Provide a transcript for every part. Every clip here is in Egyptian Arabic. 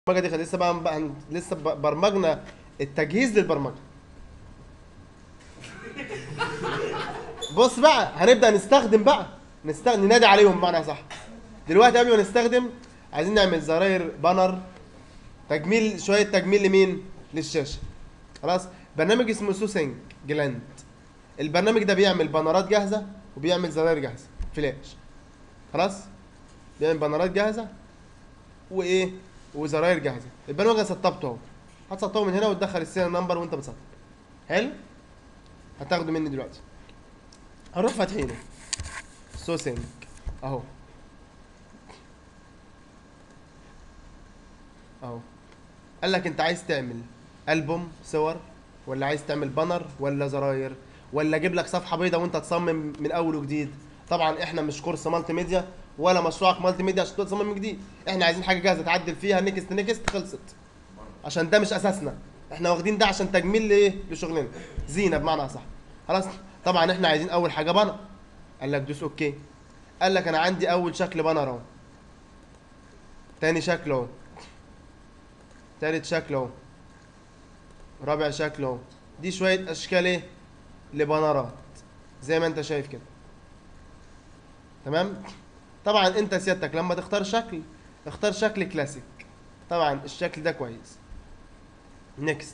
البرمجه دي لسه بقى, بقى لسه ب- برمجنا التجهيز للبرمجه بص بقى هنبدا نستخدم بقى نستخدم ننادي عليهم بمعنى صح دلوقتي قبل ما نستخدم عايزين نعمل زراير بانر تجميل شويه تجميل لمين للشاشه خلاص برنامج اسمه سوسينج جلاند البرنامج ده بيعمل بانرات جاهزه وبيعمل زراير جاهزه فلاش خلاص بيعمل بانرات جاهزه وايه وزراير جاهزه البرنامج انا سطبته اهو هتسطبه من هنا وتدخل السيريال نمبر وانت بتسطب حلو هتاخده مني دلوقتي هنروح فاتحينه سوسينج اهو اهو قال لك انت عايز تعمل البوم صور ولا عايز تعمل بانر ولا زراير ولا اجيب لك صفحه بيضاء وانت تصمم من اول وجديد طبعا احنا مش كورس مالتي ميديا ولا مشروعك مالتي ميديا عشان تصمم من جديد احنا عايزين حاجه جاهزه تعدل فيها نكست نكست خلصت عشان ده مش اساسنا احنا واخدين ده عشان تجميل لايه لشغلنا زينه بمعنى صح خلاص طبعا احنا عايزين اول حاجه بانر قال لك دوس اوكي قال لك انا عندي اول شكل بانر اهو تاني شكل اهو تالت شكل اهو رابع شكل اهو دي شويه اشكال ايه لبانرات زي ما انت شايف كده تمام طبعا انت سيادتك لما تختار شكل اختار شكل كلاسيك طبعا الشكل ده كويس نيكست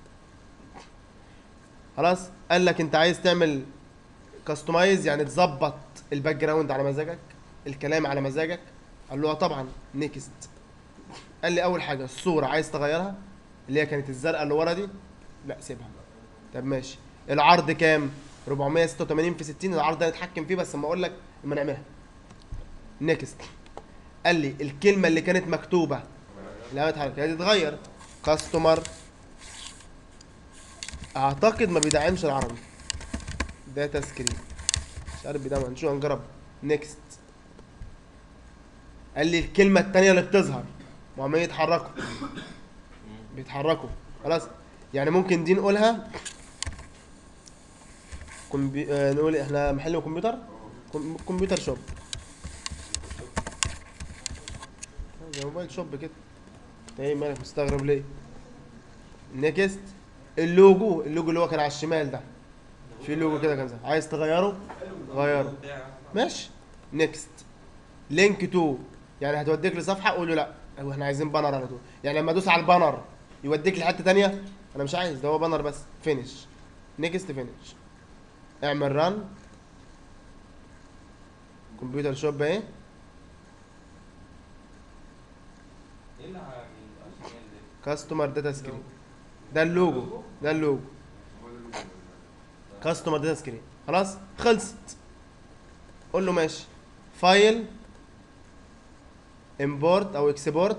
خلاص قال لك انت عايز تعمل كاستمايز يعني تظبط الباك جراوند على مزاجك الكلام على مزاجك قال له اه طبعا نيكست قال لي اول حاجه الصوره عايز تغيرها اللي هي كانت الزرقاء اللي ورا دي لا سيبها طب ماشي العرض كام 486 في 60 العرض ده نتحكم فيه بس اما اقول لك اما نعملها نيكست قال لي الكلمه اللي كانت مكتوبه اللي عملت حركه دي تتغير كاستمر اعتقد ما بيدعمش العربي داتا سكرين مش عارف بيدعم هنشوف هنجرب نيكست قال لي الكلمه الثانيه اللي بتظهر وعمالين يتحركوا بيتحركوا خلاص يعني ممكن دي نقولها كمبي... آه نقول احنا محل كمبيوتر كم... كمبيوتر شوب زي موبايل شوب كده انت ايه مالك مستغرب ليه نيكست اللوجو اللوجو اللي هو كان على الشمال ده في لوجو كده كان زي. عايز تغيره غيره ماشي نيكست لينك تو يعني هتوديك لصفحه قول له لا هو احنا عايزين بانر على طول يعني لما ادوس على البانر يوديك لحته تانية انا مش عايز ده هو بانر بس فينيش نيكست فينيش اعمل ران كمبيوتر شوب اهي ايه اللي على الشمال ده؟ كاستمر داتا سكرين ده اللوجو ده اللوجو كاستمر داتا سكرين خلاص خلصت قول له ماشي فايل امبورت او اكسبورت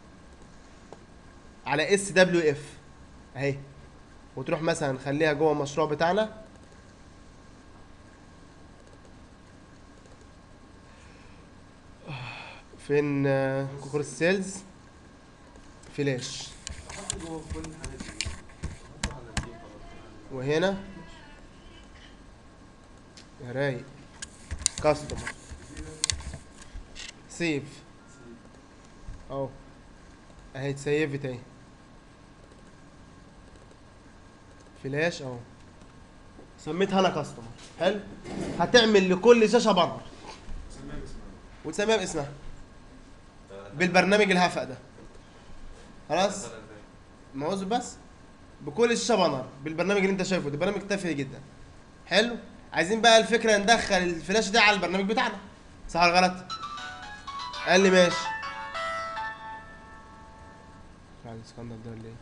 على اس دبليو اف اهي وتروح مثلا خليها جوه المشروع بتاعنا فين آه، كورس سيلز فلاش احط جوه كل الحاجات دي احطه على الجيم خلاص وهنا يا رايق كاستمر سيف اهو اهي اتسيفت اهي فلاش اهو سميتها انا كاستمر حلو هتعمل لكل شاشه بانر وتسميها باسمها بالبرنامج الهفق ده خلاص موظف بس بكل الشاشه بانر بالبرنامج اللي انت شايفه ده برنامج تافه جدا حلو عايزين بقى الفكره ندخل الفلاش ده على البرنامج بتاعنا صح ولا غلط قال لي ماشي مش عارف الاسكندر ده ولا ايه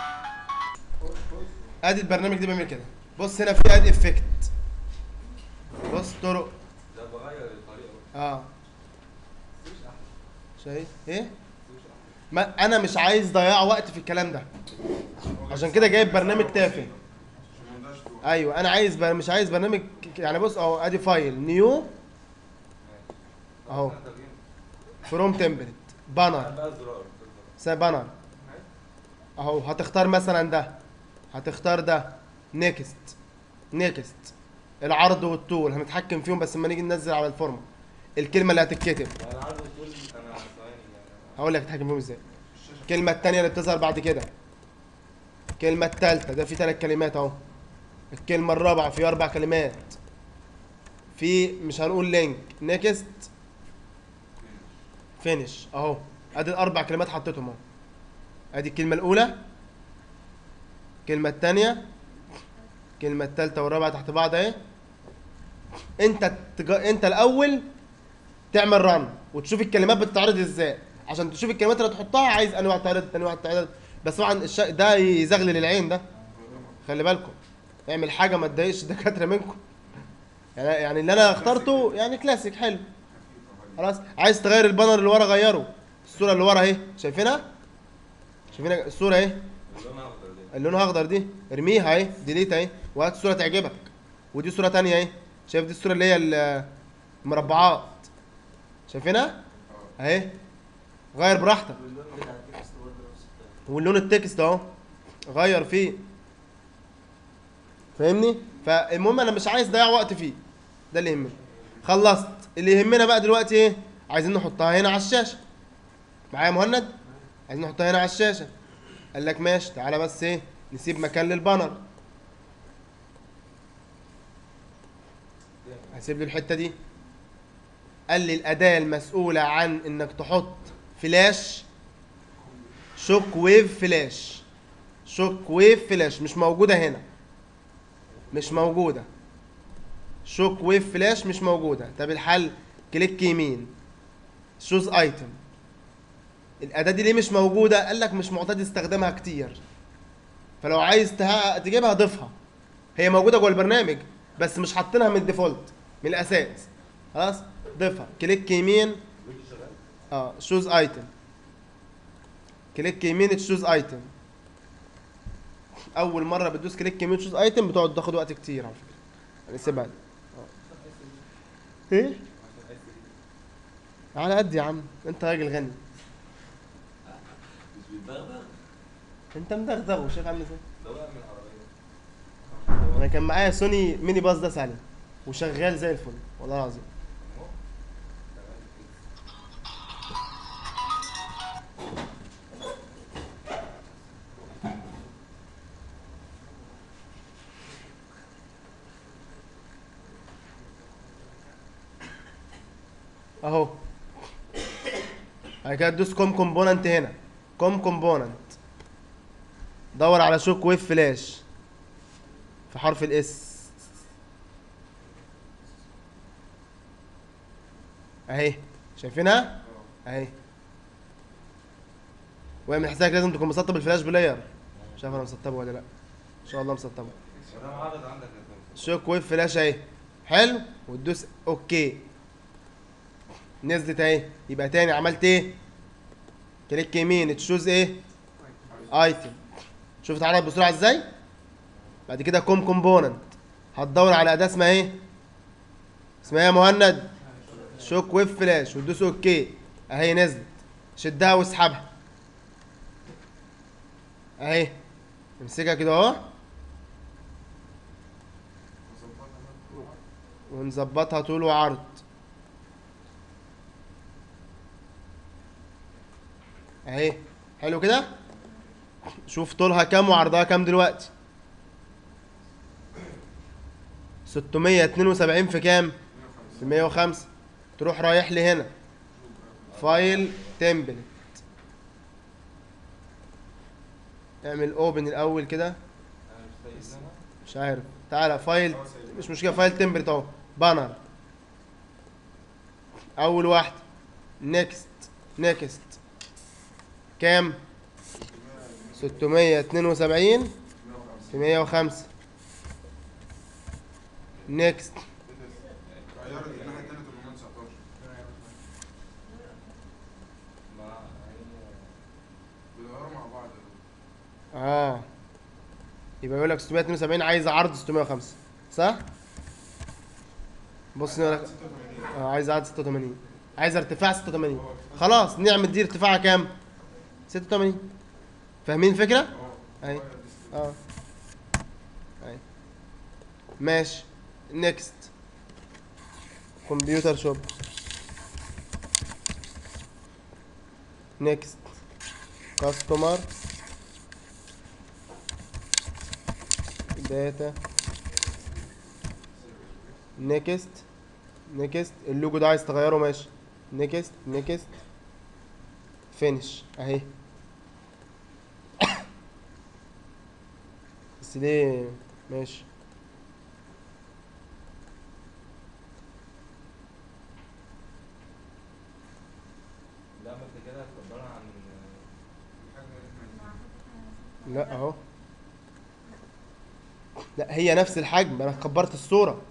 ادي البرنامج ده بيعمل كده بص هنا في ادي افكت بص طرق ده بغير الطريقه اه شايف ايه ما انا مش عايز ضياع وقت في الكلام ده عشان كده جايب برنامج تافه ايوه انا عايز بر... مش عايز برنامج ك- يعني بص اهو ادي فايل نيو اهو فروم تمبلت بانر بقى زرار سي بانر اهو هتختار مثلا ده هتختار ده نيكست نيكست العرض والطول هنتحكم فيهم بس لما نيجي ننزل على الفورمه الكلمه اللي هتتكتب انا عايز اقول انا ثواني يعني هقول لك تتحكم فيهم ازاي الكلمة التانية اللي بتظهر بعد كده الكلمة التالتة ده في تلات كلمات اهو الكلمة الرابعة في أربع كلمات في مش هنقول لينك نيكست فينش اهو ادي الأربع كلمات حطيتهم اهو ادي الكلمة الأولى الكلمة التانية الكلمة التالتة والرابعة تحت بعض اهي انت تج... انت الأول تعمل رن وتشوف الكلمات بتتعرض ازاي عشان تشوف الكلمات اللي تحطها عايز انواع تعرض انواع تعرض بس طبعا الش... ده يزغلل العين ده خلي بالكم اعمل حاجه ما تضايقش الدكاتره منكم يعني يعني اللي انا اخترته يعني كلاسيك حلو خلاص عايز تغير البانر اللي ورا غيره الصوره اللي ورا اهي شايفينها شايفين الصوره اهي اللون اخضر دي اللي لونها اخضر دي ارميها اهي ديليت اهي وهات صوره تعجبك ودي صوره تانية اهي شايف دي الصوره اللي هي ال- المربعات شايفينها اهي غير براحتك واللون بتاع التكست برضه نفس الكلام واللون التكست اهو غير فيه فاهمني فالمهم انا مش عايز اضيع وقت فيه ده اللي يهمني خلصت اللي يهمنا بقى دلوقتي ايه عايزين نحطها هنا على الشاشه معايا يا مهند عايزين نحطها هنا على الشاشه قال لك ماشي تعالى بس ايه نسيب مكان للبانر هسيب لي الحته دي قال لي الاداه المسؤوله عن انك تحط فلاش شوك ويف فلاش شوك ويف فلاش مش موجوده هنا مش موجوده شوك ويف فلاش مش موجوده طب الحل كليك يمين شوز ايتم الاداه دي ليه مش موجوده قال لك مش معتاد استخدامها كتير فلو عايز تها- تجيبها ضيفها هي موجوده جوه البرنامج بس مش حاطينها من الديفولت من الاساس خلاص ضيفها كليك يمين الفيديو شغال اه شوز ايتم كليك يمين تشوز ايتم اول مره بتدوس كليك يمين تشوز ايتم بتقعد تاخد وقت كتير على فكره يعني سيبها آه. ايه على قد يا عم انت راجل غني مش بيتبغبغ انت مدغدغ وشايف عامل ازاي ده وقع من العربيه انا كان معايا سوني ميني باص ده سالي وشغال زي الفل والله العظيم اهو بعد كده تدوس كوم كومبوننت هنا كوم كومبوننت دور على شوك ويف فلاش في حرف الاس اهي شايفينها اهي واعمل حسابك لازم تكون مسطب الفلاش بلاير مش عارف انا مسطبه ولا لا ان شاء الله مسطبه انا معرض عندك يا فندم. شوك ويف فلاش اهي حلو وتدوس اوكي نزلت اهي يبقى تاني عملت ايه كليك يمين تشوز ايه ايتم شوف اتعرض بسرعه ازاي بعد كده كوم كومبوننت هتدور على اداه اسمها ايه اسمها ايه يا مهند شوك ويف فلاش وتدوس اوكي اهي نزلت شدها واسحبها اهي امسكها كده اهو ونظبطها طول وعرض اهي حلو كده شوف طولها كام وعرضها كام دلوقتي 672 في كام في 105 تروح رايح لي هنا فايل تمبلت اعمل اوبن الاول كده انا مش فايز انا مش عارف تعالى فايل مش مشكله فايل تمبلت اهو بانر اول واحده نيكست نيكست كام 672 في 105 نيكست غيرت الناحية التانية 819 مع بيدوروا مع بعض اه يبقى يقول لك 672 عايز عرض 605 صح بص يقول لك 86 اه عايز عرض 86 عايز ارتفاع 86 خلاص نعمل دي ارتفاعها كام 86 فاهمين الفكره اه اهي اه اهي ماشي نيكست كمبيوتر شوب نيكست كاستمر داتا نيكست نيكست اللوجو ده عايز تغيره ماشي نيكست نيكست فينش اهي بس ليه ماشي لا ما انت كده هتكبرها عن الحاجة اللي احنا لا اهو لا هي نفس الحجم انا كبرت الصورة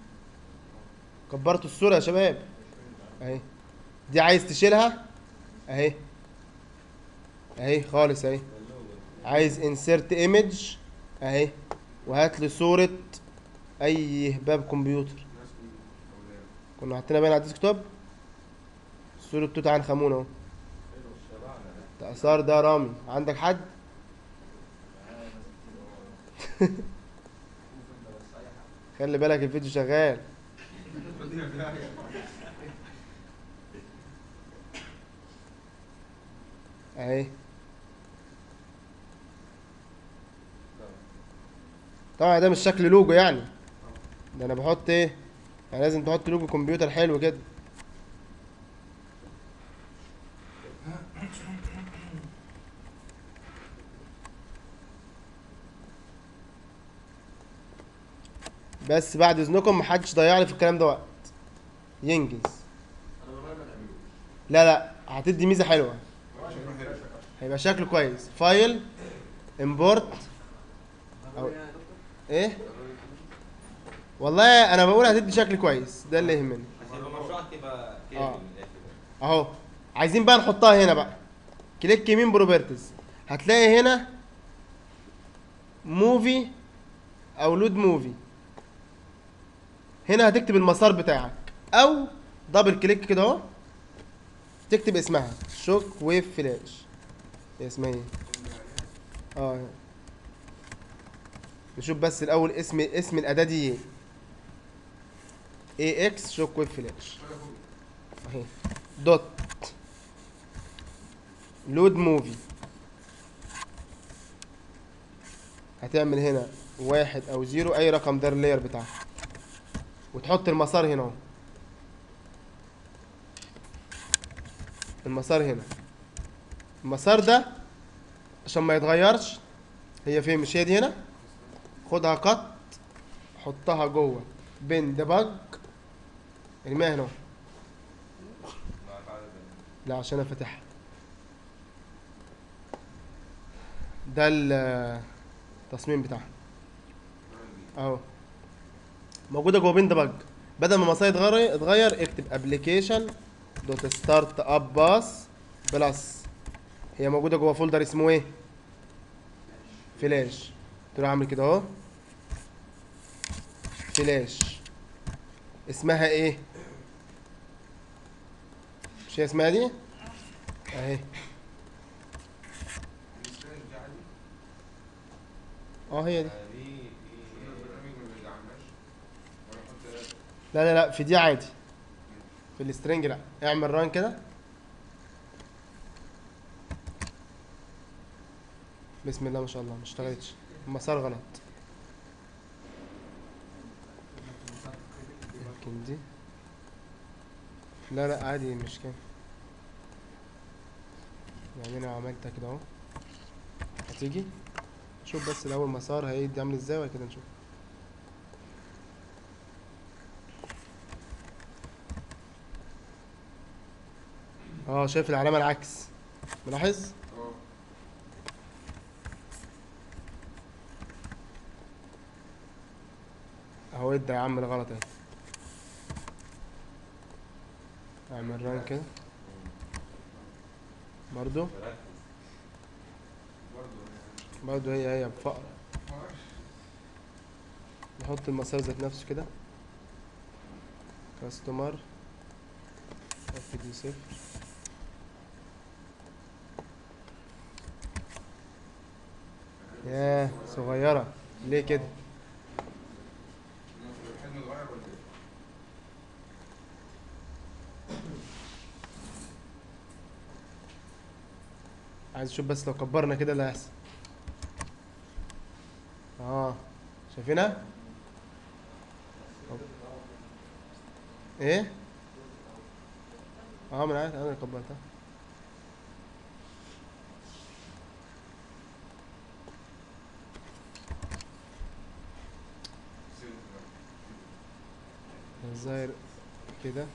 كبرت الصورة يا شباب اهي دي عايز تشيلها اهي اهي خالص اهي عايز انسرت ايمج اهي وهات لي صورة اي هباب كمبيوتر الناس كلها أولاد. كنا حاطينها باين على الديسكتوب صورة توت عنخ امون اهو تأثار ده رامي عندك حد خلي بالك الفيديو شغال ودينا في داهية. اهي طبعا ده مش شكل لوجو يعني ده انا بحط ايه يعني لازم تحط لوجو كمبيوتر حلو كده بس بعد اذنكم محدش ضيع لي في الكلام ده وقت ينجز انا والله ما نعملوش لا لا هتدي ميزه حلوه شكله حلو. هيبقى شكله كويس فايل امبورت أو- ضروري يعني يا دكتور ايه ضروري كده؟ والله انا بقول هتدي شكل كويس ده اللي يهمني عشان يبقى مشروعك يبقى كامل آه. من الاخر اهو عايزين بقى نحطها هنا بقى كليك يمين بروبرتيز هتلاقي هنا موفي او لود موفي هنا هتكتب المسار بتاعك او دبل كليك كده اهو تكتب اسمها شوك ويف فلاش هي اسمها ايه اه نشوف بس الاول اسم اسم الاداه دي ايه اي اكس شوك ويف فلاش اهي دوت لود موفي هتعمل هنا واحد او زيرو اي رقم ده اللاير بتاعك وتحط المسار هنا اهو المسار هنا المسار ده عشان ما يتغيرش هي فين مش هي دي هنا خدها قط حطها جوه بين ديباج ارميها هنا اهو. مع بعد ذلك. لا عشان انا فاتحها ده التصميم بتاعها اهو موجوده جوه بين ديباج بدل ما المسار يتغير اتغير اكتب ابلكيشن دوت ستارت اب باس بلس هي موجوده جوه فولدر اسمه ايه فلاش تروح اعمل كده اهو فلاش اسمها ايه مش هي اسمها دي اهي السلاش دي عادي. اه هي دي آه، دي دي البرنامج ما بيدعمهاش. ولا يحط لا لا لا في دي عادي في السترنج لا اعمل ران كده بسم الله ما شاء الله ما اشتغلتش المسار غلط يمكن دي لا لا عادي مش كده يعني انا عملتها كده اهو هتيجي شوف بس الاول مسار هيدي عامل ازاي وبعد كده نشوف اه شايف العلامة العكس ملاحظ اه اهو ادى يا عم الغلط اهي اعمل ران كده برضو ركز. برضه يعني. برضو هي هي بفقر معرفش. نحط المسار ذات نفسه كده كاستمر اف دي صفر ياه صغيرة ليه كده الحجم اتغير ولا ايه؟ عايز اشوف بس لو كبرنا كده اللي هيحصل اه شايفينها ايه اه من عارف انا اللي كبرتها الظاهر كده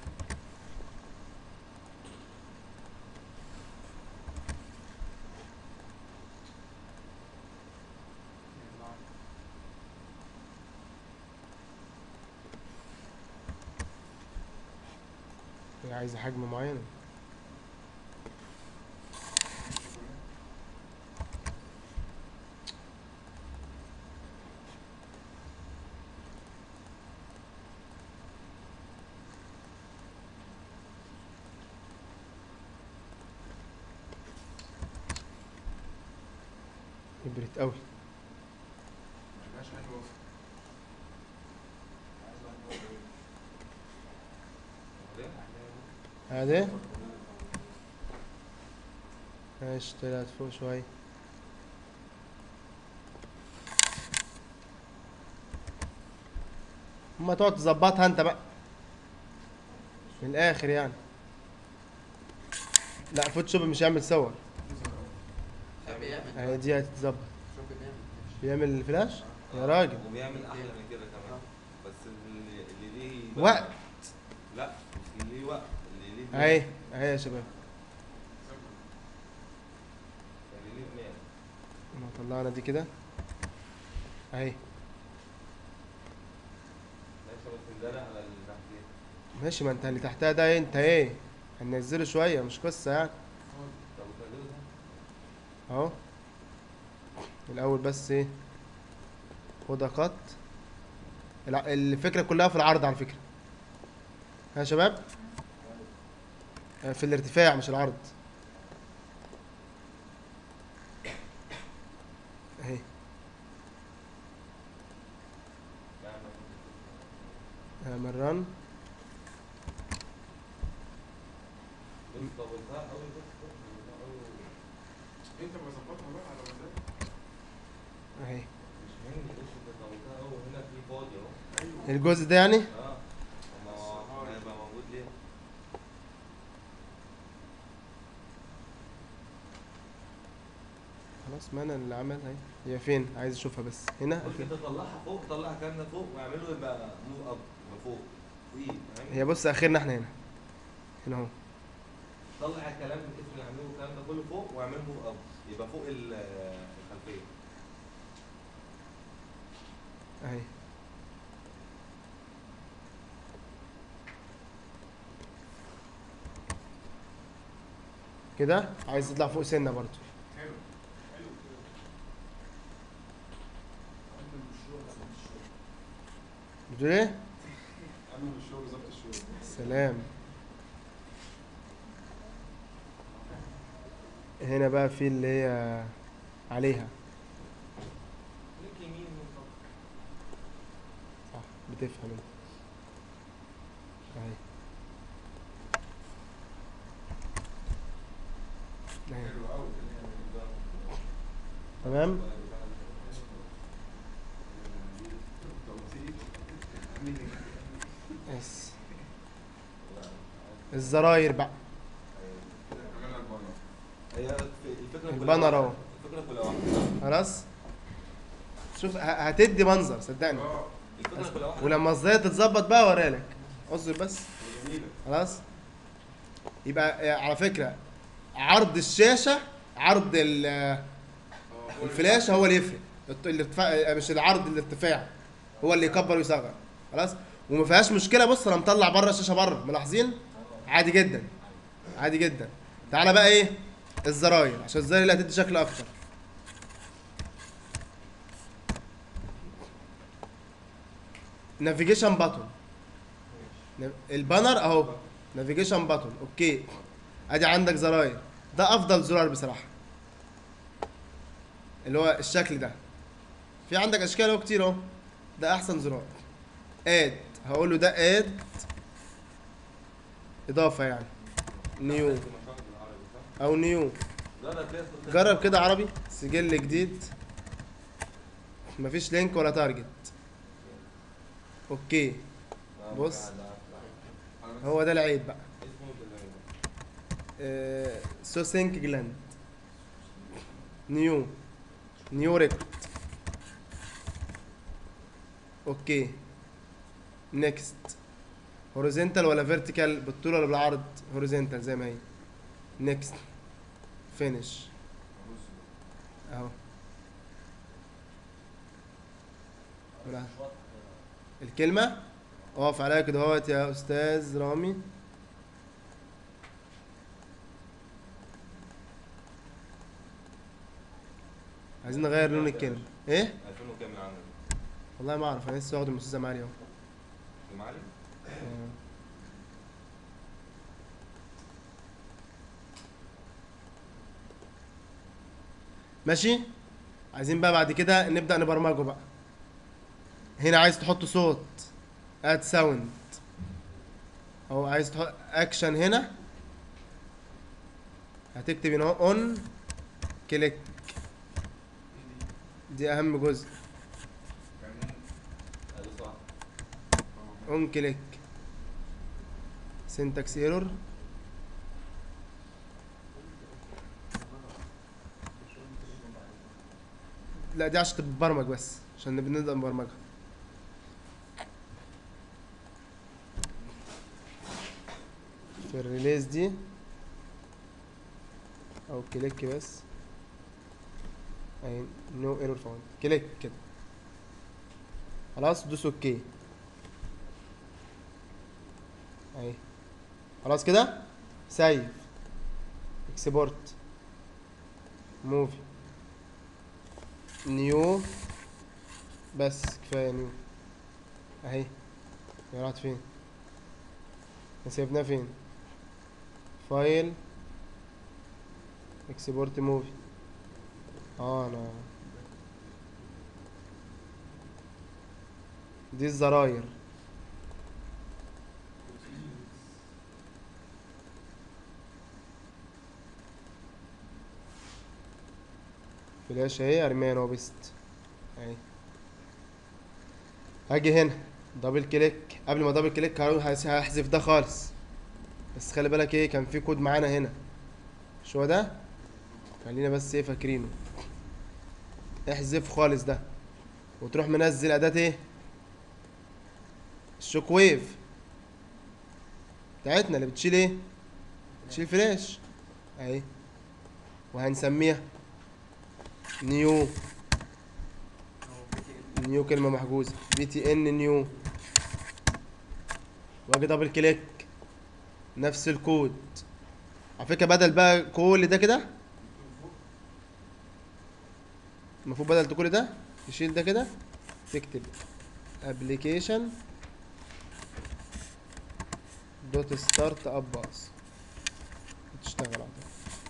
هي عايزة حجم معين كبرت قوي ملهاش اي وصف هذه ماشي طلعت فوق شوية اما تقعد تظبطها انت بقى من الاخر يعني لا فوتوشوب مش هيعمل صور بيعمل هي دي هتتظبط شوف بيعمل بيعمل الفلاش يا راجل وبيعمل احلى من كده كمان بس اللي, اللي ليه بقى- وقت لا مش اللي ليه وقت اللي ليه دماغ. اهي اهي يا شباب اللي ليه دماغ احنا طلعنا دي كده اهي ماشي بس ندرع على اللي تحتيه ماشي ما انت اللي تحتها ده ايه انت ايه هننزله شوية مش قصة يعني طب وتنزله ده اهو الاول بس ايه خدها قط الع- الفكره كلها في العرض على فكره ها يا شباب آه، في الارتفاع مش العرض اهي يعني اعمل رن بص طولتها قوي بص طولتها قوي انت بظبطها بقى على مزاجك اهي مش مني بص انت طولتها قوي هنا في فاضي اهو الجزء ده يعني اه ما هو هيبقى موجود ليه؟ خلاص ما انا اللي عمل اهي هي فين عايز اشوفها بس هنا ممكن تطلعها فوق طلع الكلام ده فوق واعمله يبقى موف اب يبقى فوق فوقيه فاهم؟ هي بص اخرنا احنا هنا هنا اهو طلع الكلام من اسم اللي عامله الكلام ده كله فوق واعمله موف اب يبقى فوق ال- الخلفيه اهي كده عايز تطلع فوق سنه برضو حلو حلو كده عامل الشغل ظبط الشغل بتقول ايه عامل الشغل ظبط الشغل سلام هنا بقى في اللي هي عليها كليك يمين من فوق صح بتفهم انت اهي اهي حلو قوي تمام بس الزراير بقى كمان البانر هي الفكره كلها البانر واحدة. اهو. الفكره كلها واحده خلاص شوف ه- هتدي منظر صدقني اه الفكره كلها واحده ولما الزراير تتظبط بقى اوريها لك اصبر بس جميله خلاص يبقى آه، على فكره عرض الشاشه عرض ال- آه، الفلاشه هو اللي يفرق الت- الارتفاع آه، مش العرض الارتفاع هو اللي يكبر ويصغر خلاص وما فيهاش مشكله بص انا مطلع بره الشاشه بره ملاحظين عادي جدا عادي جدا تعالى بقى ايه الزراير عشان الزراير اللي هتدي شكل اكتر نافيجيشن باتون البانر اهو نافيجيشن باتون اوكي ادي عندك زراير ده افضل زرار بصراحه اللي هو الشكل ده في عندك اشكال اهو كتير اهو ده احسن زرار اد هقول له ده اد اضافه يعني نيو ما شاء الله بالعربي صح؟ او نيو جرب كده تدخل جرب كده عربي سجل جديد مفيش لينك ولا تارجت اوكي آه، بص. لا، لا، لا. أنا بس- هو ده العيب بقى اسمه بالله. آه سو سينك جلاند نيو نيو ريكورد اوكي نيكست هوريزونتال ولا فيرتيكال بالطول ولا بالعرض هوريزونتال زي ما هي نيكست فينيش اهو ولا- الكلمة اقف عليها كده اهوت يا استاذ رامي عايزين نغير لون الكلمة ايه 2000 وكام من عندك؟ والله ما اعرف انا لسه واخد من الاستاذة ماريا اهو المعلم؟ آه. ماشي عايزين بقى بعد كده نبدأ نبرمجه بقى هنا عايز تحط صوت اد ساوند او عايز تحط اكشن هنا هتكتب هنا اون كليك دي اهم جزء يعني ادي صح اون كليك syntax error لا دي عشان تتبرمج بس عشان نبقى نبدأ نبرمجها في الريليز دي او كليك بس اهي نو ايرور فاوند كليك كده خلاص دوس اوكي اهي خلاص كده سيف اكسبورت موفي نيو بس كفايه نيو اهي هي راحت فين إحنا سيبناها فين فايل اكسبورت موفي اه انا دي الزراير فلاش اهي ارميها نو بيست اهي هاجي هنا دبل كليك قبل ما دبل كليك هروح هس- هحذف ده خالص بس خلي بالك ايه كان في كود معانا هنا شو ده خلينا بس ايه فاكرينه احذف خالص ده وتروح منزل اداة ايه الشوك ويف بتاعتنا اللي بتشيل ايه بتشيل فلاش اهي وهنسميها نيو نيو كلمة محجوزة بي تي ان نيو واجي دبل كليك نفس الكود على فكرة بدل بقى كل ده كده المفروض بدل كل ده تشيل ده كده تكتب ابلكيشن دوت ستارت اب باص تشتغل على طول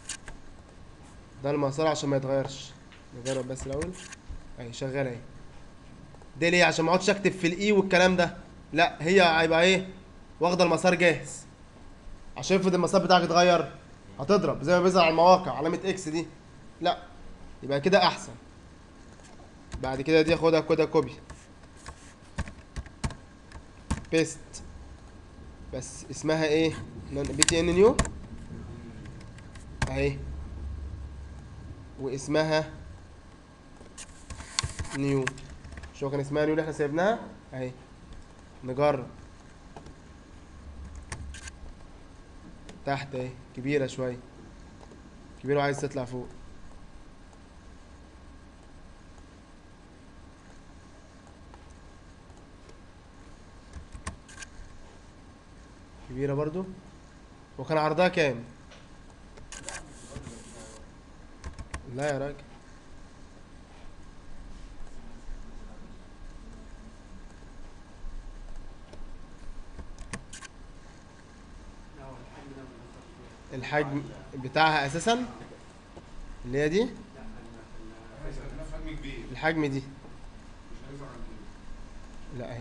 ده المسار عشان ما يتغيرش نجرب بس الاول اهي شغاله اهي ده ليه عشان ما اقعدش اكتب في الاي والكلام ده لا هي هيبقى ايه واخده المسار جاهز عشان افرض المسار بتاعك اتغير هتضرب زي ما بيظهر على المواقع علامه اكس دي لا يبقى كده احسن بعد كده دي اخدها كده كوبي بيست بس اسمها ايه بي تي ان نيو اهي واسمها نيو شو كان اسمها نيو اللي احنا سيبناها اهي نجرب تحت اهي كبيرة شوية كبيرة وعايز تطلع فوق كبيرة برضو وكان عرضها كام؟ لا يا راجل الحجم بتاعها اساسا اللي هي دي هيستخدمها في حجم كبير الحجم دي مش هيظهر عند ال- لا اهي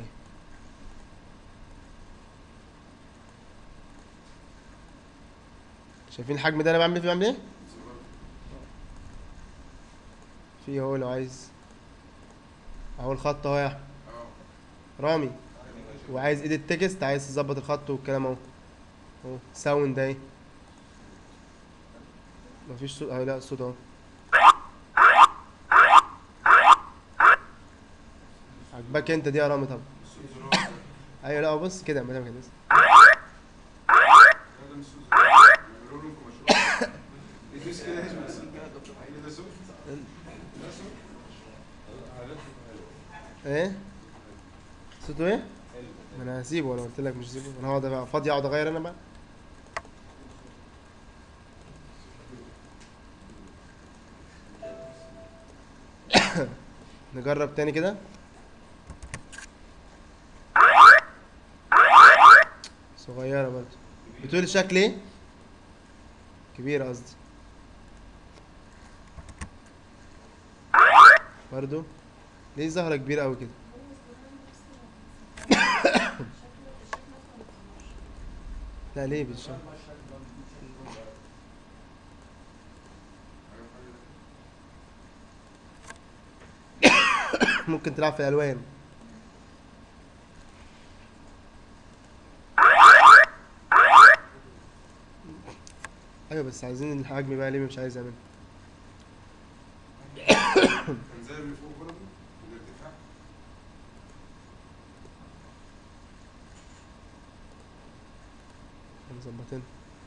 شايفين الحجم ده انا بعمل فيه بعمل ايه في اهو لو عايز اهو الخط اهو يا أحمد. اه رامي وعايز ايديت تكست عايز تظبط الخط والكلام اهو اهو ساوند اهي مفيش صوت اهو لا الصوت اهو عجبك انت دي يا رامي طبعا الصوت زرار ايوه لا بص كده ما دام كده هذا مش صوت زرار يعملوا لكم مشروع يدوس كده يشبه الصوت ده ده صوت ده صوت ايه صوته ايه ما انا هسيبه انا قلت لك مش هسيبه انا هقعد بقى فاضي اقعد اغير انا بقى نجرب تاني كده صغيرة برضه بتقول شكل ايه كبيرة قصدي برضه ليه زهرة كبيرة أوي كده لا ليه بالشكل ممكن تلعب في الألوان أيوة بس عايزين الحجم بقى ليه مش عايز أعمل انزل اللي فوق برضه الارتفاع مظبطين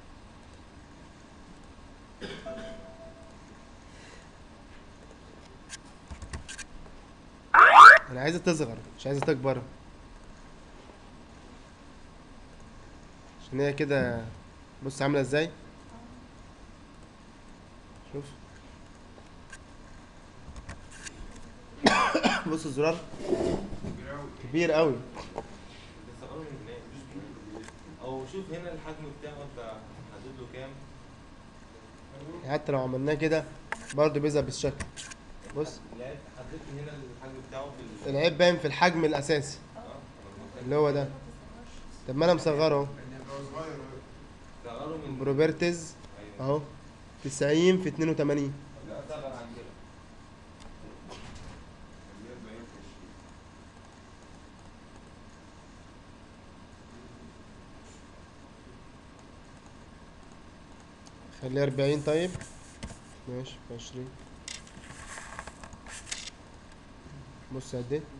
انا عايزه تصغر مش عايزه تكبر عشان هي كده بص عامله ازاي شوف بص الزرار كبير قوي كبير قوي بتستغربوا من هناك او شوف هنا الحجم بتاعه انت حدد له كام حتى لو عملناه كده برضه بيظهر بالشكل بص لا حددت هنا الحجم بتاعه في ال- العيب باين في الحجم الاساسي اه اللي هو ده طب ما انا مصغره اهو هو صغير صغره من بروبرتز ايوه اهو 90 في 82 لا صغر عن كده خليها زي الفش خليها 40 طيب ماشي في 20 بص قد ايه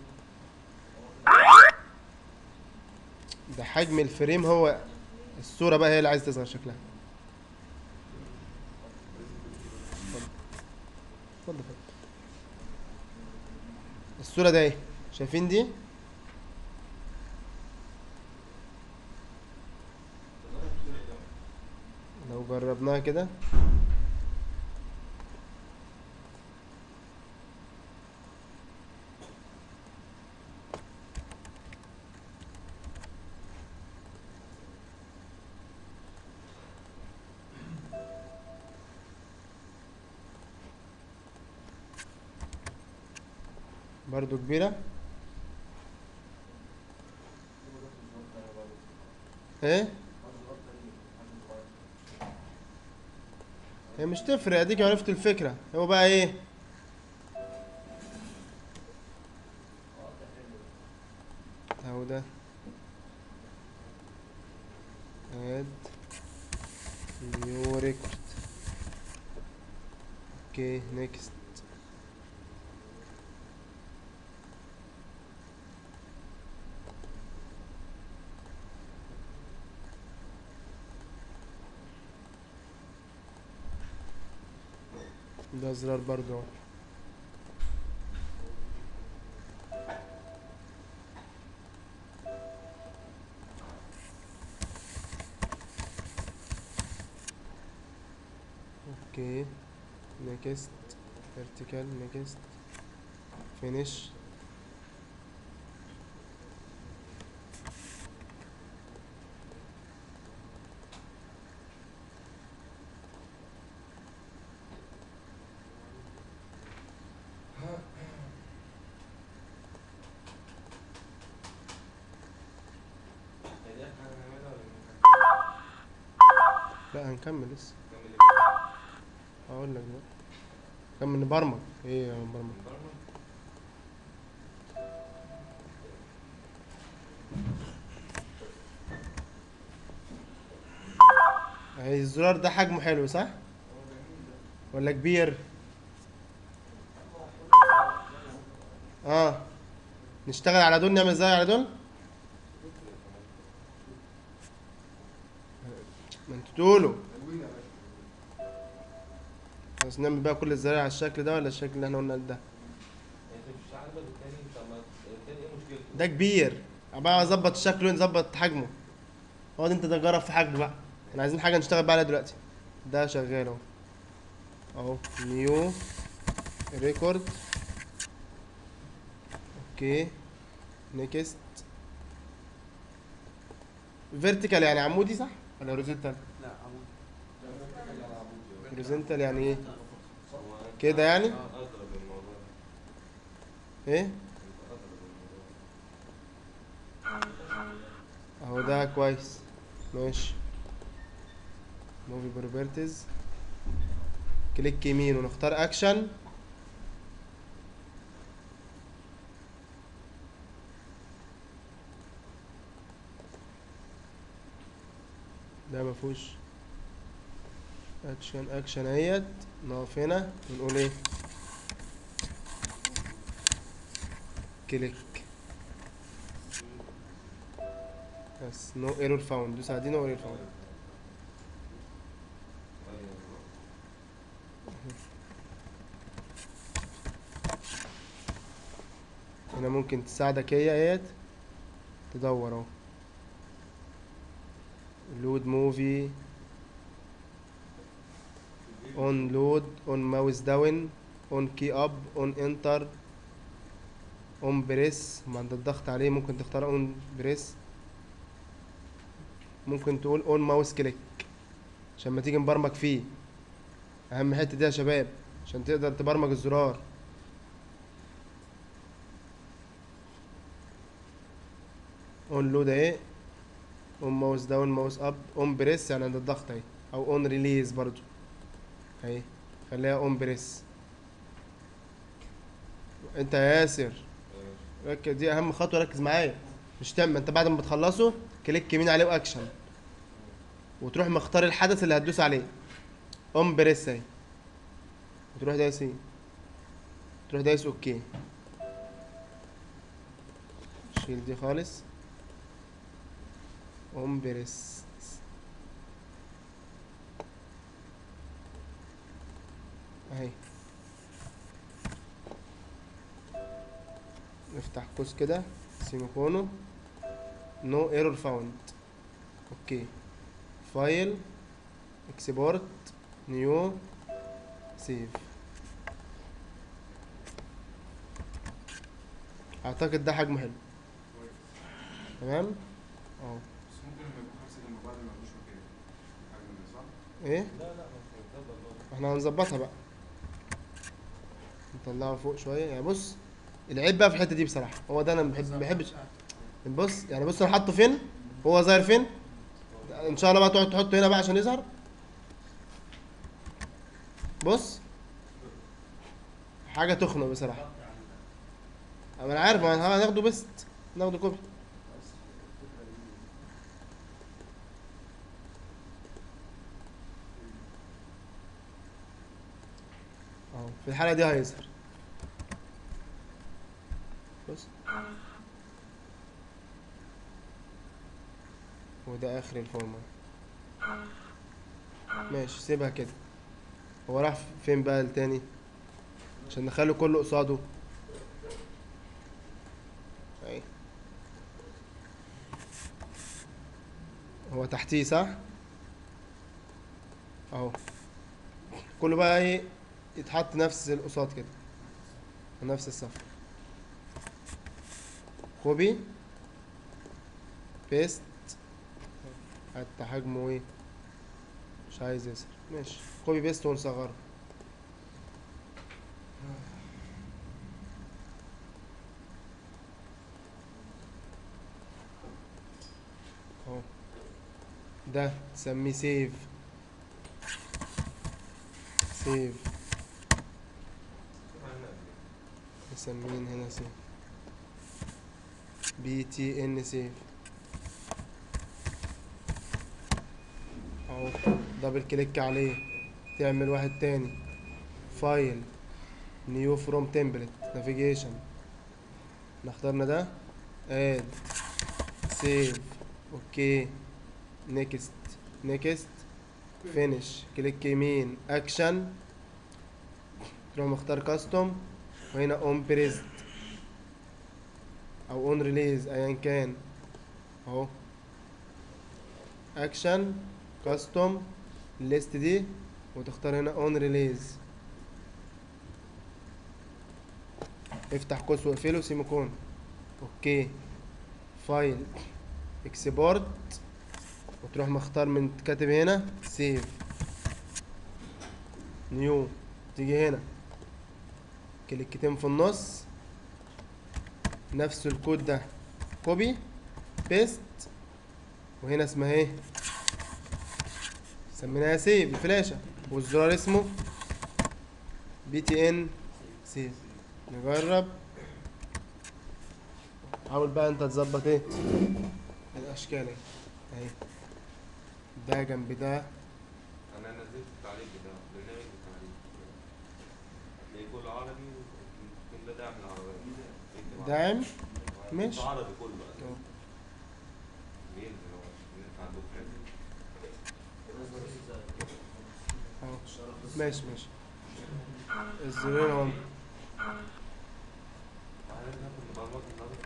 ده حجم الفريم هو الصورة بقى هي اللي عايز تصغر شكلها اتفضل اتفضل اتفضل. الصورة ده ايه شايفين دي لو جربناها كده برضو كبيرة ايه هي مش تفرق اديك عرفت الفكرة هو بقى ايه اهو ده اد نيو ريكورد اوكي نيكست ده زرار برضو اهو. اوكي نيكست vertical نيكست finish هي دي احنا هنعملها ولا لا هنكمل لسه نكمل ايه؟ هقول لك بقى كان من برمج ايه يا برمج برمج اهي الزرار ده حجمه حلو صح ولا كبير اه نشتغل على دول نعمل ازاي على دول ما انتوا تقولوا تنوين يا باشا بس نعمل بقى كل الزراير على الشكل ده ولا الشكل اللي احنا قلنا ده يعني انت مش عاجبك التاني طب ما التاني ايه مشكلته؟ ده كبير بقى اظبط شكله نظبط حجمه اقعد انت تجرب في حجمه بقى احنا عايزين حاجه نشتغل بقى عليها دلوقتي ده شغال اهو اهو نيو ريكورد اوكي نيكست فيرتيكال يعني عمودي صح ولا هوريزونتال لا عمود هوريزونتال يعني ايه هو كده يعني اه اضرب الموضوع ده ايه انت اضرب الموضوع اهو ده كويس ماشي موفي بروبرتيز كليك يمين ونختار اكشن ده مفهوش اكشن اكشن اهيت نقف هنا ونقول ايه كليك بس نو ايرور فاوند دوس على دي نو ايرور فاوند هنا ممكن تساعدك هي اهيت تدور اهو لود موفي اون لود اون ماوس داون اون كي اب اون انتر اون بريس ما عند الضغط عليه ممكن تختار اون بريس ممكن تقول اون ماوس كليك عشان ما تيجي نبرمج فيه اهم حته دي يا شباب عشان تقدر تبرمج الزرار اون لود اهي اون ماوس داون ماوس اب اون بريس يعني عند الضغط اهي او اون ريليز برضو اهي خليها اون بريس انت يا ياسر ركز دي اهم خطوه ركز معايا مش تعمل انت بعد ما بتخلصه كليك يمين عليه واكشن وتروح مختار الحدث اللي هتدوس عليه اون بريس اهي وتروح دايس ايه تروح دايس اوكي شيل دي خالص اون بريس اهي نفتح قوس كده سيميكونو نو ايرور فاوند اوكي فايل اكسبورت نيو سيف اعتقد ده حجمه حلو تمام اه بس ممكن لما يكون خمسة جنب بعض ما يبقوش مكان حاجة من دي، صح؟ ايه لا لا مش هيتظبط برضه. احنا هنظبطها بقى نطلعه فوق شويه يعني بص العيب بقى في الحته دي بصراحه هو ده انا ما بحب- ما بحبش بص يعني بص انا حاطه فين هو ظاهر فين ان شاء الله بقى تقعد تحطه هنا بقى عشان يظهر بص حاجه تخنق بصراحه انا عارف ما هناخده بست ناخده كوبي اهو في الحاله دي هيظهر بص وده اخر الفورمه ماشي سيبها كده هو راح فين بقى التاني عشان نخلي كله قصاده اهي هو تحتيه صح اهو كله بقى ايه يتحط نفس القصاد كده نفس الصف كوبي بيست حتى حجمه ايه مش عايز يظهر ماشي كوبي بيست ونصغره اهو ده تسميه سيف سيف مسمين هنا سيف بي تي ان سيف اهو دبل كليك عليه تعمل واحد تاني فايل نيو فروم تمبلت نافيجيشن اخترنا ده اد سيف اوكي نيكست نيكست فينيش كليك يمين اكشن تروح مختار كاستوم وهنا اون بريست او اون ريليز ايا كان اهو اكشن كاستوم الليست دي وتختار هنا اون ريليز افتح قوس واقفله سيميكون اوكي فايل اكسبورت وتروح مختار من كاتب هنا سيف نيو تيجي هنا كليكتين في النص نفس الكود ده كوبي بيست وهنا اسمها ايه سميناها سيف الفلاشة والزرار اسمه بي تي ان سيف نجرب حاول بقى انت تظبط ايه الاشكال اهي اهي ده جنب ده انا نزلت التعليق بتاع برنامج التعليق هتلاقيه كله عربي ويكون ده دعم العربية اكتب داعم عربي. ماشي. عربي كله بقى أهو. بينزل هو ينفع عندكم حاجة اهو ماشي ماشي الزرار اهو عايز ناخد مبرمجة النهارده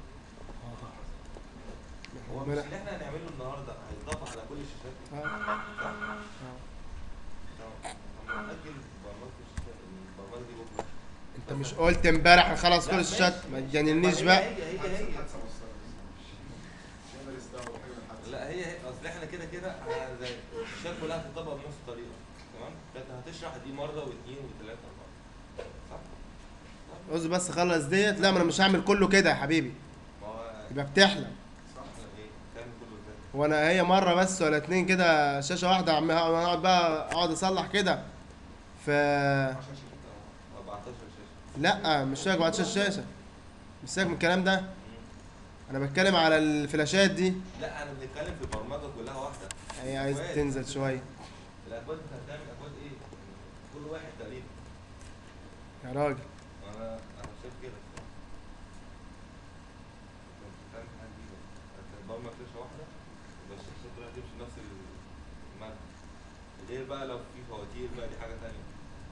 هو مش ملا- اللي احنا هنعمله النهارده هيتضاف على كل الشاشات آه. صح؟ آه. طب اما نأجل برمجة الشاشات البرمجة دي بكره انت مش قلت امبارح هنخلص كل لا، الشات ماشي. ما تجننيش هي- بقى هي هي هي حادثه مصر مش هيقدر يستوعب حاجه من الحادثه لا هي هي اصل احنا كده كده ه- زي الشات كلها هتطبق بنفس الطريقه تمام فانت هتشرح دي مره واثنين وثلاثه واربعه صح؟ عاوز بس خلص ديت لا ما انا مش هعمل كله كده يا حبيبي ما هو يبقى بتحلم صح ايه تعمل كله ازاي؟ وانا هي مره بس ولا اتنين كده شاشه واحده عم اقعد بقى اقعد اصلح كده ف 14 شاشه لا مش سايق 14 شاشه مش سايق من الكلام ده انا بتكلم على الفلاشات دي لا انا بنتكلم في البرمجه كلها واحده هي عايز تنزل شويه الاكواد انت هتعمل اكواد ايه؟ كل واحد تقريبا يا راجل انا انا شايف كده الصراحة. انت بتعمل حاجه جديده هتبرمج شاشه واحده بس الشاشه كلها تمشي نفس المادة غير بقى لو في فواتير بقى دي حاجه ثانيه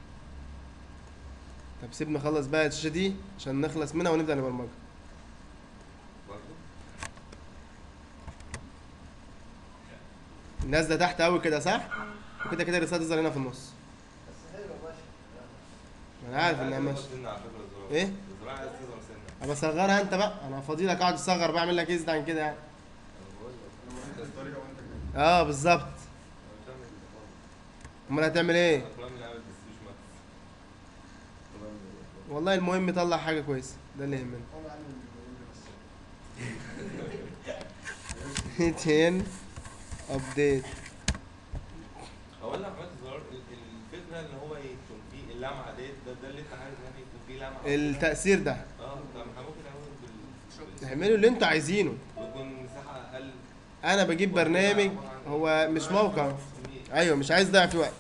طب سيبني اخلص بقى الشاشه دي عشان نخلص منها ونبدا نبرمجها برضه نازله تحت قوي كده صح وكده كده الرساله تظهر هنا في النص بس حلوه ماشي ما انا عارف انها عايز ماشيه تظهر سنة على فكره الزرار ايه الزرار عايز تظهر سنه ابقى اصغرها انت بقى انا فاضي لك اقعد اصغر بعمل لك ازيد عن كده يعني انا بقول لك انا وريتك الطريقه وانت كده اه بالظبط انا مش هعمل كده خالص. امال هتعمل ايه انا كلامي اللي عامل بس مش ماكس والله المهم يطلع حاجه كويسه ده اللي يهمنا هو عامل المهم بس 10 ابديت اولا عملت زرار ال- الفكره ان هو يكون في اللمعه ديت ده, ده اللي انت عايز يعني يكون في لمعه التاثير ده اه طب احنا ممكن نعمله بال اعملوا اللي انتوا عايزينه ويكون مساحه اقل انا بجيب برنامج هو مش موقع ايوه مش عايز ضيع في وقت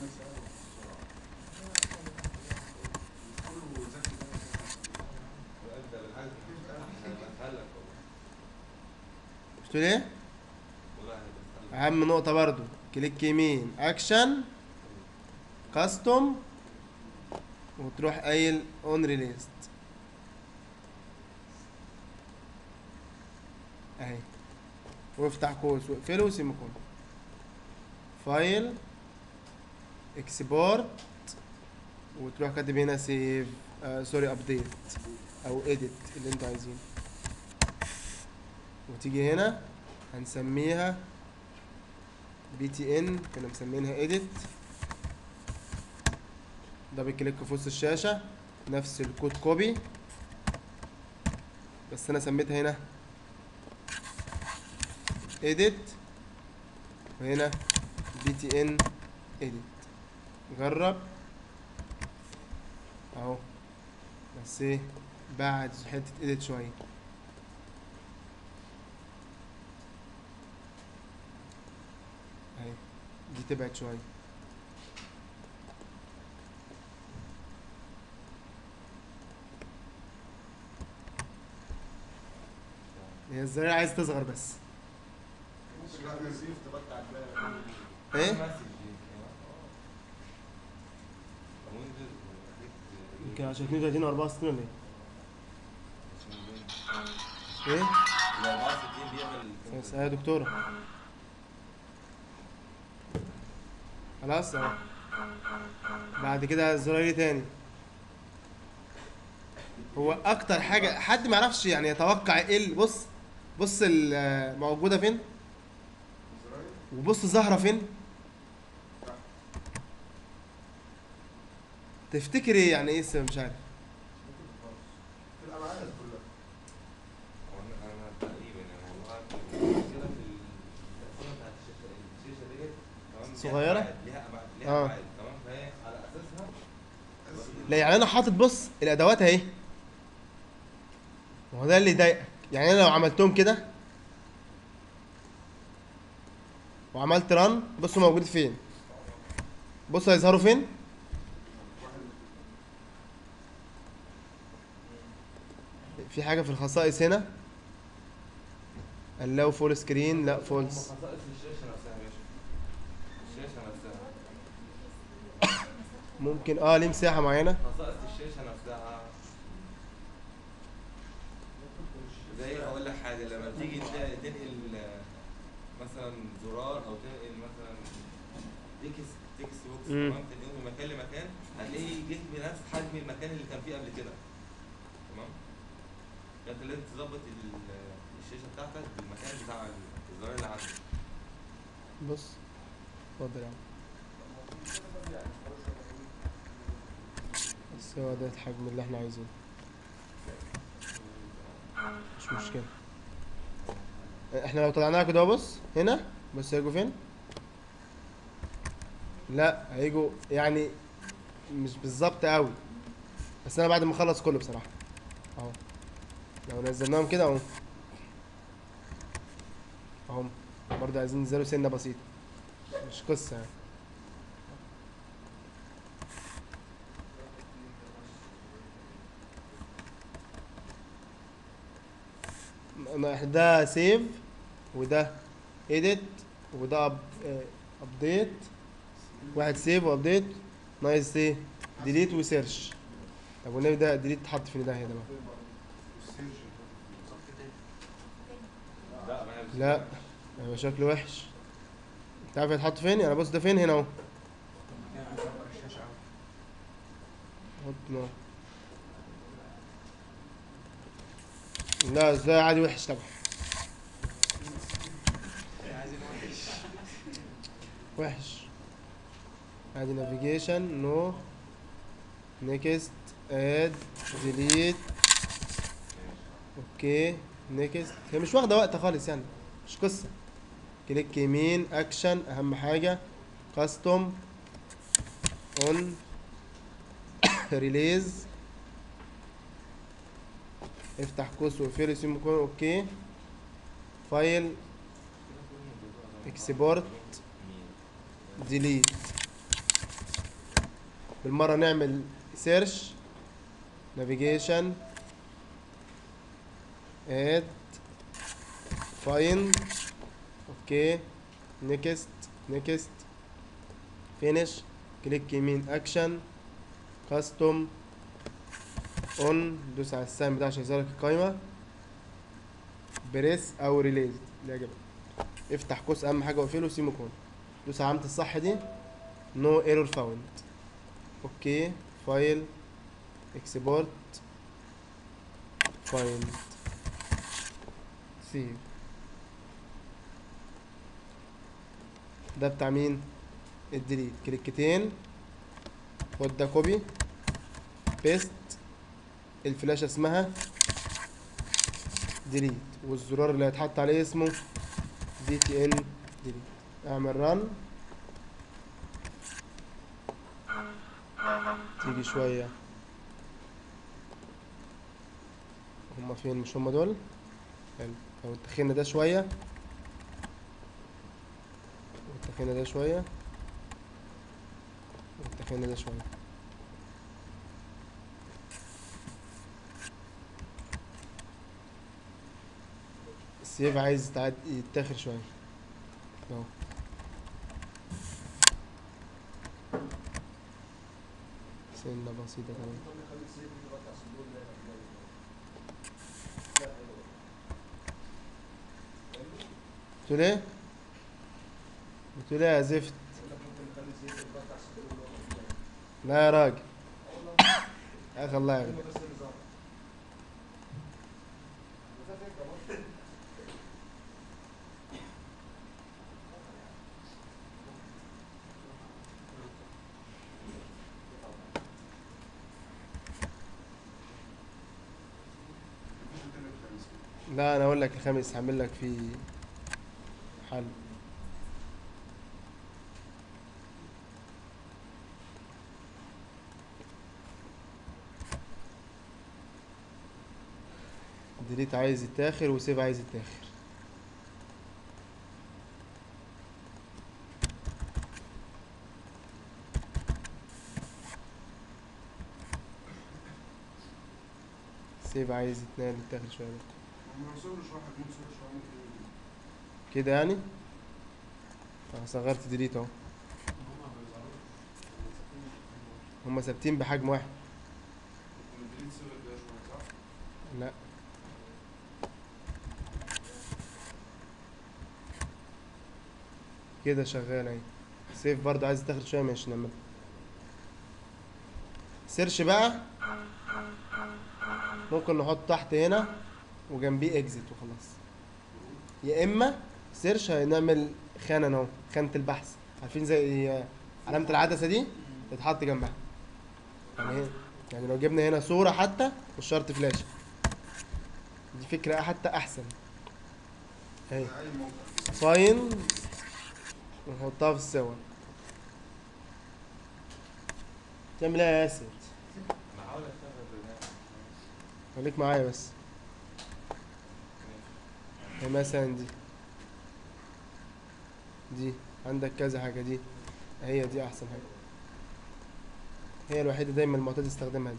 كله ذكي وابدا بالحاجه اسهل لك والله قلت له ايه والله هيبقى اسهل لك. اهم نقطه برضو كليك يمين اكشن كاستوم وتروح قايل اون ريليست اهي وافتح قوس واقفله وسيميكون فايل اكسبورت وتروح كاتب هنا سيف آه سوري ابديت او اديت اللي انتوا عايزينه وتيجي هنا هنسميها بي تي ان كنا مسمينها اديت دبل كليك في وسط الشاشة نفس الكود كوبي بس انا سميتها هنا اديت وهنا بي تي ان اديت جرب اهو بس ايه بعد حته ايديت شويه اهي دي تبعد شويه هي الزراير عايز تصغر بس لا نزيف تبقى عجباني ايه مسج دي. آه. ويندوز أكيد- يمكن عشان 32 و 64 ولا ايه؟ ايه؟ ال 64 بيعمل بس يا دكتورة خلاص اهو بعد كده الزراير تاني هو اكتر حاجة حد ما يعرفش يعني يتوقع ايه ال- بص بص ال- موجودة فين الزراير وبص ظاهرة فين تفتكر ايه يعني ايه السبب مش عارف في الالعاب كلها هو انا انا تقريبا يعني والله المشكله في التقسيمه بتاعت الشاشه الشاشه ديت تمام ليها صغيرة؟ أبعاد، ليها ابعاد ليها آه. ابعاد تمام فهي على اساسها لا يعني انا حاطط بص الادوات اهي ما هو ده اللي يضايقك يعني انا لو عملتهم كده وعملت ران بصوا موجود فين بص هيظهروا فين في حاجه في الخصائص هنا allow فول سكرين لا فولس خصائص الشاشه نفسها يا باشا الشاشه نفسها ممكن اه ليه مساحه معينه خصائص الشاشه نفسها زي اقول لك حاجه لما تيجي ت- تنقل آه، مثلا زرار او تنقل مثلا تكست تكست بوكس مم. تمام تنقله من مكان لمكان هتلاقيه جه بنفس حجم المكان اللي كان فيه قبل كده تمام فانت لازم تظبط ال- الشاشه بتاعتك بالمكان بتاع الزرار اللي عندك بص اتفضل يا عم بس هو ده الحجم اللي احنا عايزينه مش مشكلة احنا لو طلعناها كده أهو بص هنا بص هيجوا فين لا هيجوا يعني مش بالظبط قوي بس انا بعد ما اخلص كله بصراحة اهو لو نزلناهم كده اهو اهم برضه عايزين ننزلوا سنة بسيطة مش قصة يعني ما إحنا ده سيف وده edit وده ابديت واحد سيف وابديت نايس ايه ديليت وسيرش طب والنبي ده ديليت اتحط فين ده هنا بقى لا ما هي مش- لا هيبقى شكله وحش انت عارف يتحط فين يعني بص ده فين هنا اهو حط نار لا ده عادي وحش طبعا وحش ادي نافيجيشن نو نيكست اد ديليت اوكي نيكست هي مش واخده وقت خالص يعني مش قصه كليك يمين اكشن اهم حاجه كاستوم اون ريليز افتح قوس واقفله سيمكون اوكي فايل اكسبورت ديليت بالمره نعمل سيرش نافيجيشن اد فايند اوكي نيكست نيكست فينيش كليك يمين اكشن كاستوم اون دوس على السهم ده عشان يظهر لك القايمه بريس او ريليز اللي يعجبك افتح قوس اهم حاجه واقفله سيموكون دوس على علامه الصح دي نو ايرور فاوند اوكي فايل اكسبورت فايند سيف ده بتاع مين الديليت كليكتين خد ده كوبي بيست الفلاشة اسمها ديليت والزرار اللي هيتحط عليه اسمه دي تي ان ديليت اعمل ران تيجي شوية هما فين مش هما دول حلو لو اتخينا ده شوية واتخينا ده شوية واتخينا ده شوية السيف عايز يتعد يتاخر شوية اهو سنة بسيطة كمان بتقول ايه؟ بتقول ايه يا زفت؟ لا يا راجل يا اخي الله يغني مفيش قلت لك خميس كده. لا انا اقول لك الخامس هعمل لك فيه حل ديليت عايز يتاخر وسيف عايز يتاخر سيف عايز يتنقل يتاخر شويه برضه. هم لو صوروا شويه هتكون صورة شويه ممكن يجي. كده يعني اه صغرت ديليت اهو هما ثابتين بحجم واحد ممكن الديليت صغر كده شويه صح؟ لا كده شغال اهي سيف برضه عايز تاخد شويه ماشي نعمل سيرش بقى ممكن نحط تحت هنا وجنبيه اكزيت وخلاص يا اما سيرش هنعمل خانه اهو خانه البحث عارفين زي علامه العدسه دي تتحط جنبها يعني هي- يعني لو جبنا هنا صوره حتى مش شرط فلاش دي فكره حتى احسن اهي زي اي موقع فاين ونحطها في الصور تعمل ايه يا ياسر بحاول اشتغل بالناس خليك معايا بس هي مثلا دي دي عندك كذا حاجة دي هي دي أحسن حاجة هي الوحيدة دايما المعتاد يستخدمها دي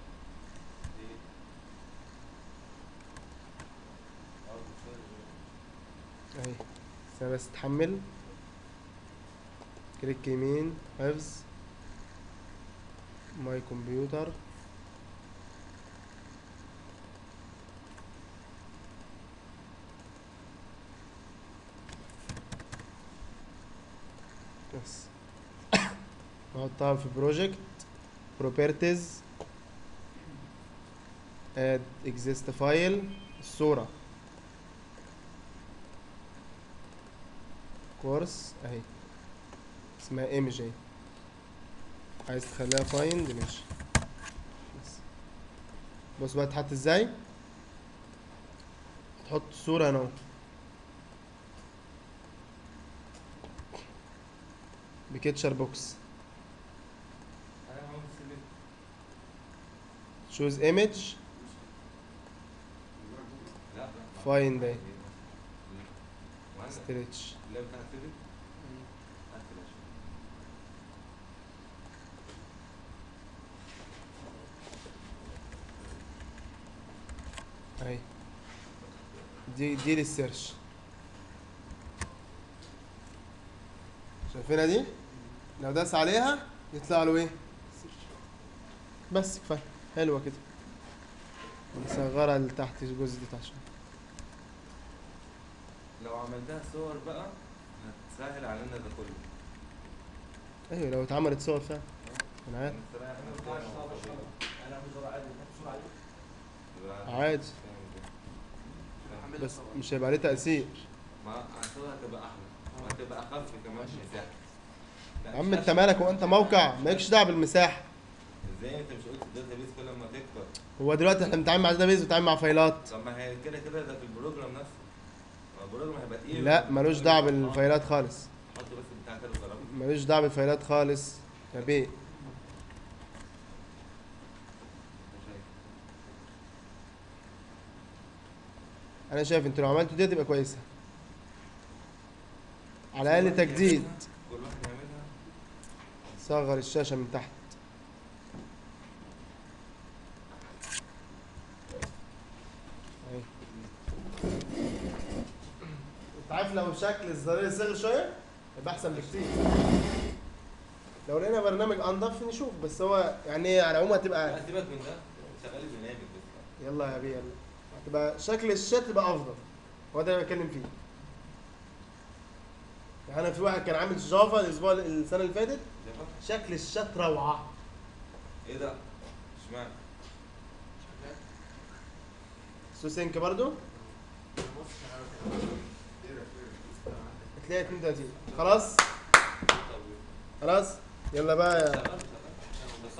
اهي بس أنا بس تحمل كليك يمين حفظ ماي كمبيوتر بس نحطها في بروجكت بروبرتيز اد اكزيست فايل الصورة كورس اهي اسمها ايمج اهي عايز تخليها فايند ماشي بس بص بقى تحط ازاي تحط الصورة هنا اهو بكيتشر بوكس انا هعمل سيلكت choose image لا Find اهي وانا stretch اللي بتاع سيلكت قفل عشان اهي دي دي للسيرش شايفينها دي لو داس عليها يطلع له ايه بس كفايه حلوه كده نصغرها لتحت الجزء ده تحت شويه لو عملتها صور بقى هتسهل علينا ده كله ايوه لو اتعملت صور فعلا انا عارف هنستريح ما نفسنا ينفعش وهو تعرف طبيعي. انا اعمل صوره عادي نحط صوره عادي يبقى عادي فاهم كده. بس مش هيبقى عليه تأثير ما الصورة هتبقى احلى وهتبقى اخف كمان في المساحة لا، يا عم مش انت عشان- مالك وانت موقع مالكش دعوه بالمساحه ازاي انت مش قلت الداتا بيس كل ما تكتر هو دلوقتي احنا بنتعامل مع داتابيز وبنتعامل مع فايلات طب ما هي كده كده ده في البروجرام نفسه ما البروجرام هيبقى تقيل لا ملوش دعوه بالفايلات خالص حط بس بتاع كده وجربه ملوش دعوه بالفايلات خالص يا بيه انا شايف انتوا لو عملتوا دي تبقى كويسه على الاقل تجديد كل واحد يعملها صغر الشاشه من تحت أهي. انت عارف لو شكل الزرار صغر شويه يبقى احسن بكتير لو لقينا برنامج انضف نشوف بس هو يعني على العموم هتبقى لا سيبك من ده شغال البرنامج بس يلا يا بيه يلا هتبقى شكل الشات يبقى افضل هو ده اللي بتكلم فيه يعني انا في واحد كان عامل جافا الاسبوع السنه اللي فاتت شايفها؟ شكل الشات روعه ايه ده؟ اشمعنى؟ سوسينك برضو ايه ده هتلاقي 32 خلاص طب خلاص يلا بقى شغال شغال بس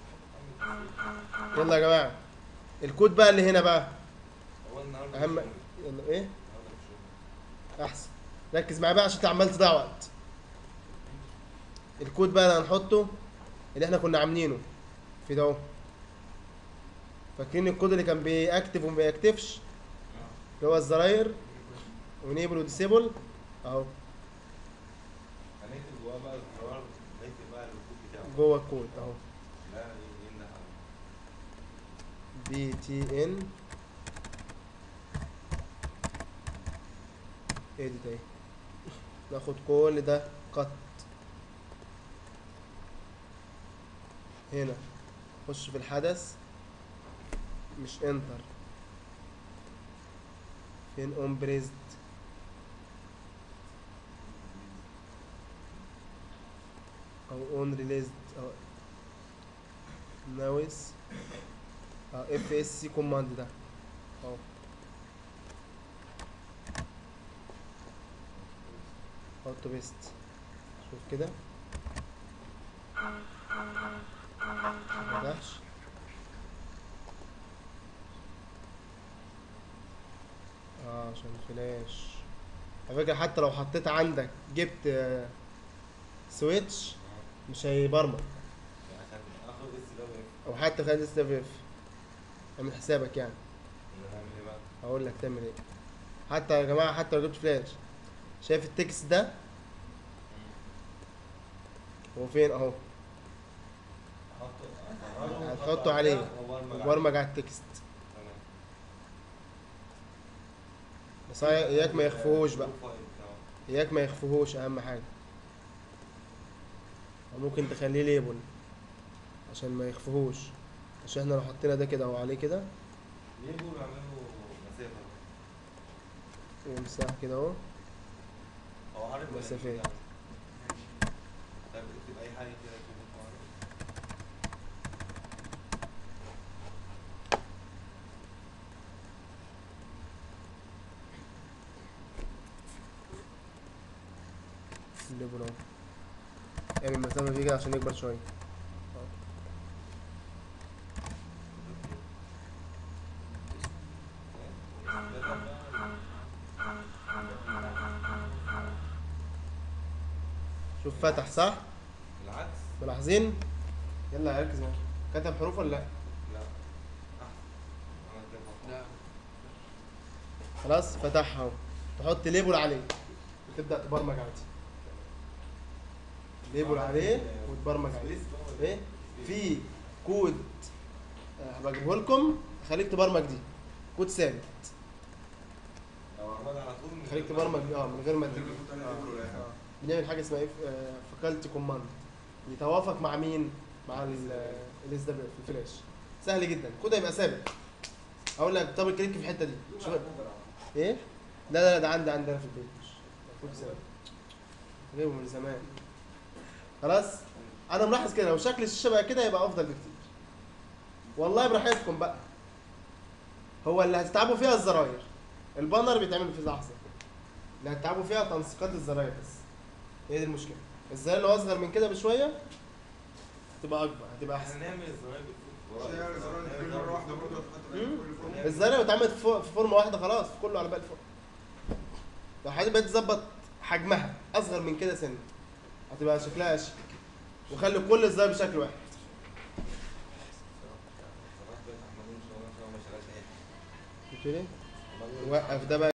أهو. يلا يا جماعه الكود بقى اللي هنا بقى هو النهارده اهم مش شغل. يلا ايه النهارده مش شغل. احسن ركز معايا بقى عشان انت عمال تضيع وقت الكود بقى اللي هنحطه اللي احنا كنا عاملينه في ده اهو فاكرين الكود اللي كان بيأكتف وما بيأكتفش اللي هو الزراير ونيبل وديسيبل اهو هنكتب جواه بقى الزرار نكتب بقى الكود بتاعه جوه الكود اهو لا ينده على بي تي ان ايه دي اهي ناخد كل ده قط هنا خش في الحدث مش انتر فين اون بريزد او اون ريليزد او ناويس اف اس سي كوماند ده اهو حط بيست شوف كده مفتحش اه عشان فلاش على فكرة حتى لو حطيت عندك جبت آه، سويتش مش هيبرمج عشان اخد اس ده واقف او حتى خلي اس اف اعمل حسابك يعني نعمل ايه بقى؟ هقول لك تعمل ايه حتى يا جماعه حتى لو جبت فلاش شايف التكست ده هو فين اهو احطه هتحطه عليه. برمج على التكست بس هي- اياك ما يخفوهوش بقى اياك ما يخفوهوش اهم حاجه أو ممكن تخليه ليبل عشان ما يخفوهوش عشان احنا لو حطينا ده كده اهو عليه كده ليه بيقولوا يعملوا مسافه ومساحه كده اهو هو عارف ولا مسافات. إيه؟ طيب اكتب اي حاجه كده كده عارف. الليبل اهو اعمل المسافه دي كده عشان يكبر شويه شوف فتح صح العكس ملاحظين يلا ركز معايا كتب حروف ولا لا لا احسن انا كده لا خلاص فتحها اهو تحط ليبل عليه وتبدا تبرمج عادي ليبل عليه وتبرمج عليه سبيس بقى ولا ايه في كود آه، هبقى اجيبه لكم خليك تبرمج دي كود ثابت لو عمال على طول من خليك غير ما- تبرمج اه من غير ما من غير تجيب ما تحط عليه آه، ليبل ولا أي حاجة. آه. بنعمل حاجه اسمها ايه فاكولتي كوماند يتوافق مع مين مع الاس دبليو في الفلاش سهل جدا كود هيبقى ثابت اقول لك دبل كليك في الحته دي شوف ايه لا لا لا ده عندي عندنا في البيت مش كود ثابت جايبه من زمان خلاص انا ملاحظ كده لو شكل الشاشه بقى كده يبقى افضل بكتير والله براحتكم بقى هو اللي هتتعبوا فيها الزراير البانر بيتعمل في لحظه اللي هتتعبوا فيها تنسيقات الزراير بس هي دي المشكله الزراير لو اصغر من كده بشويه هتبقى اكبر هتبقى احسن احنا نعمل الزراير بالفوق مش هي الزرار اللي بتجيب مرة واحدة برضه هتحط عليه مم. كل فوق. الزراير لو اتعملت في فو- في فورمه واحده خلاص كله على باقي الفورم لو حضرتك بقيت تظبط حجمها اصغر من كده سنه هتبقى شكلها اشيك وخلي كل الزراير بشكل واحد صراحة بقيت عمالين شغالين شغل ما شغالش اي حاجة. قلت لي وقف ده بقى